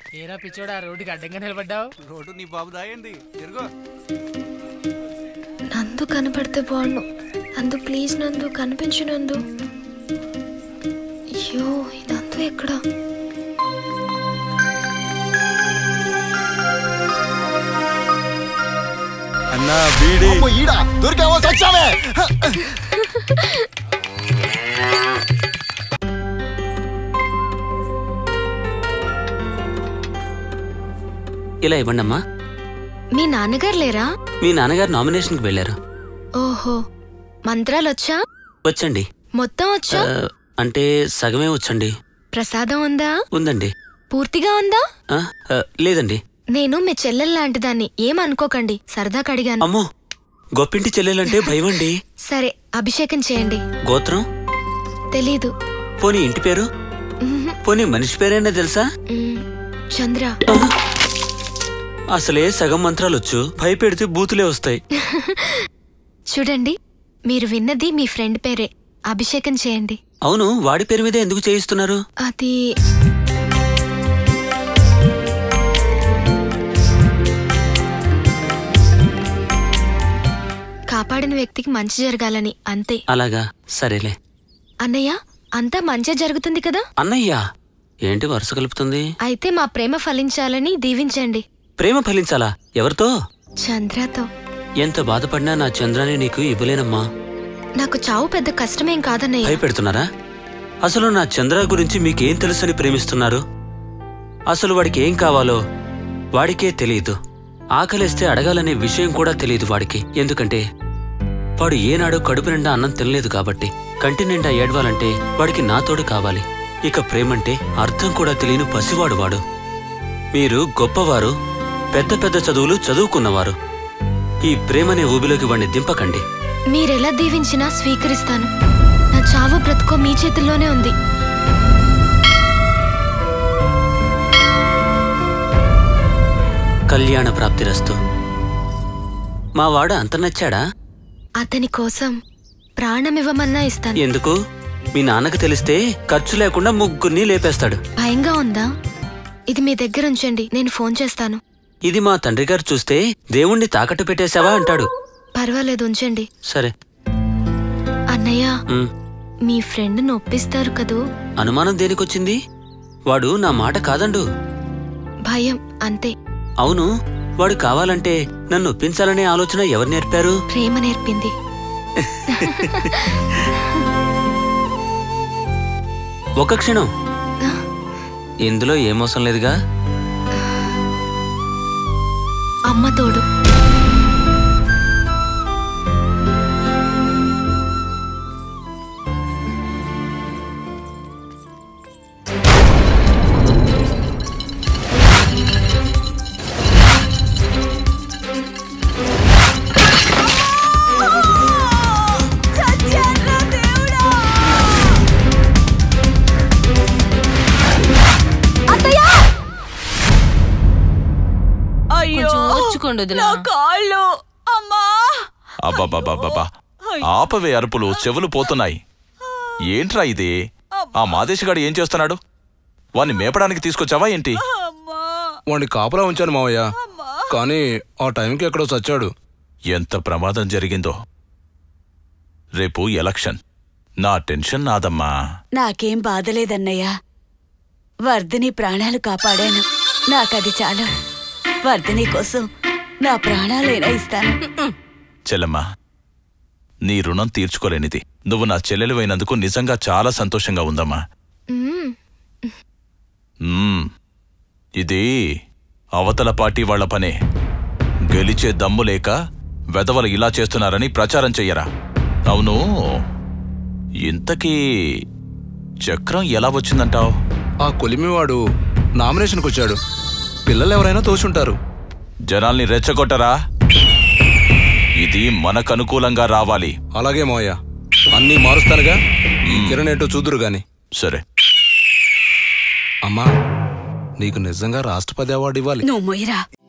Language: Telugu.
ఏరా పిచ్చోడా రోడ్డుకి అడ్డంగా నిలబడ్డావు రోడ్డు నీ బాబు దాయండి తిరుగు నందు కనపడితే బాగుండు నందు ప్లీజ్ నందు కనిపించు నందు అయ్యో ఈ నందు ఎక్కడ అన్నా బీడి అమ్మో, ఈడ దొరికావో చచ్చావే ఇలా ఇవ్వండి అమ్మా మీ నాన్నగారు లేరా మీ నాన్నగారు నామినేషన్కి వెళ్ళారు ఓహో మంత్రాలు వచ్చా వచ్చండి మొత్తం వచ్చా ఆ, అంటే సగమే వచ్చండి ప్రసాదం ఉందా ఉందండి పూర్తిగా ఉందా ఆ, ఆ, లేదండి నేను మీ చెల్లెలు లాంటిదాన్ని ఏమనుకోకండి సరదాగా అడిగాను అమ్మో గొప్పింటి చెల్లెలంటే భయమండి సరే అభిషేకం చేయండి గోత్రం తెలీదు పోనీ ఇంటి పేరు మ్మ్. పోనీ మనిషి పేరైనా తెలుసా మ్మ్. చంద్ర అసలే సగం మంత్రాలు వచ్చు భయపెడితే బూతులే వస్తాయి చూడండి మీరు విన్నది మీ ఫ్రెండ్ పేరే అభిషేకం చేయండి అవును వాడి పేరు మీద ఎందుకు చేయిస్తున్నారు అది కాపాడిన వ్యక్తికి మంచి జరగాలని అంతే అలాగా సరేలే అన్నయ్య అంతా మంచి జరుగుతుంది కదా అన్నయ్యా ఏంటి వరుస కలుపుతుంది అయితే మా ప్రేమ ఫలించాలని దీవించండి ప్రేమ ఫలించాలా ఎవరితో చంద్రతో ఎంత బాధపడినా నా చంద్రాన్ని నీకు ఇవ్వలేనమ్మా నాకు చావు పెద్ద కష్టమేం కాదన్నయ్య భయపెడుతున్నారా అసలు నా చంద్ర గురించి మీకేం తెలుసని ప్రేమిస్తున్నారు అసలు వాడికి ఏం కావాలో వాడికే తెలియదు ఆకలిస్తే అడగాలనే విషయం కూడా తెలియదు వాడికి ఎందుకంటే వాడు ఏనాడు కడుపు నిండా అన్నం తినలేదు కాబట్టి కంటి నిండా ఏడవాలంటే వాడికి నా తోడు కావాలి ఇక ప్రేమంటే అర్థం కూడా తెలియని పసివాడు వాడు మీరు గొప్పవారు పెద్ద పెద్ద చదువులు చదువుకున్నవారు ఈ ప్రేమనే ఊబిలోకి వాణ్ణి దింపకండి మీరెలా దీవించినా స్వీకరిస్తాను నా చావు బ్రతుకో మీ చేతుల్లోనే ఉంది కళ్యాణ ప్రాప్తిరస్తు మా వాడు అంత నచ్చాడా అతని కోసం ప్రాణమివ్వమన్నా ఇస్తాను ఎందుకు మీ నాన్నకు తెలిస్తే ఖర్చు లేకుండా ముగ్గురిని లేపేస్తాడు భయంగా ఉందా ఇది మీ దగ్గర ఉంచండి నేను ఫోన్ చేస్తాను ఇది మా తండ్రి గారు చూస్తే దేవుణ్ణి తాకట్టు పెట్టేశావా అంటాడు పర్వాలేదు ఉంచండి సరే అన్నయ్య ఉమ్, మీ ఫ్రెండ్ నొప్పిస్తారు కదూ అనుమానం దేనికొచ్చింది వాడు నా మాట కాదండు భయం అంతే అవును వాడు కావాలంటే నన్ను ఒప్పించాలనే ఆలోచన ఎవరు నేర్పారు ప్రేమ నేర్పింది ఒక క్షణం ఇందులో ఏ మోసం లేదుగా అమ్మ తోడు అయ్యో కొంచెం ఓర్చుకోండి వదినా. నా కాళ్ళు అమ్మా అబ్బబ్బబ్బబ్బబ్బా ఆపవే అరుపులు చెవులు పోతున్నాయి ఏంట్రా ఇది ఆ మాదేశగాడు ఏం చేస్తున్నాడు వాణ్ణి మేపడానికి తీసుకొచ్చావా ఏంటి అమ్మా వాడిని కాపలా ఉంచాను మావయ్య కానీ ఆ టైంకి ఎక్కడో చచ్చాడు ఎంత ప్రమాదం జరిగిందో రేపు ఎలక్షన్ నా టెన్షన్ నాదమ్మా నాకేం బాధలేదన్నయ్యా వర్ధిని ప్రాణాలు కాపాడాను నాకది చాలు వర్ధిని కోసం నా ప్రాణాలైనా ఇస్తాను చెల్లమ్మా నీ రుణం తీర్చుకోలేనిది నువ్వు నా చెల్లెలివైనందుకు నిజంగా చాలా సంతోషంగా ఉందమ్మా మ్మ్. మ్మ్. ఇది అవతల పార్టీ వాళ్ల పనే గెలిచే దమ్ము లేక వెధవలు ఇలా చేస్తున్నారని ప్రచారం చెయ్యరా అవును ఇంతకీ చక్రం ఎలా వచ్చిందంటావు ఆ కొలిమివాడు నామినేషన్కి వచ్చాడు పిల్లలు ఎవరైనా తోచుంటారు జనాల్ని రెచ్చగొట్టరా ఇది మనకనుకూలంగా రావాలి అలాగే మావయ్య అన్నీ మారుస్తానుగా ఈ కిరణ్ ఏంటో చూదురు గాని సరే అమ్మా నీకు నిజంగా రాష్ట్రపతి అవార్డు ఇవ్వాలి నువ్వు మొయ్యరా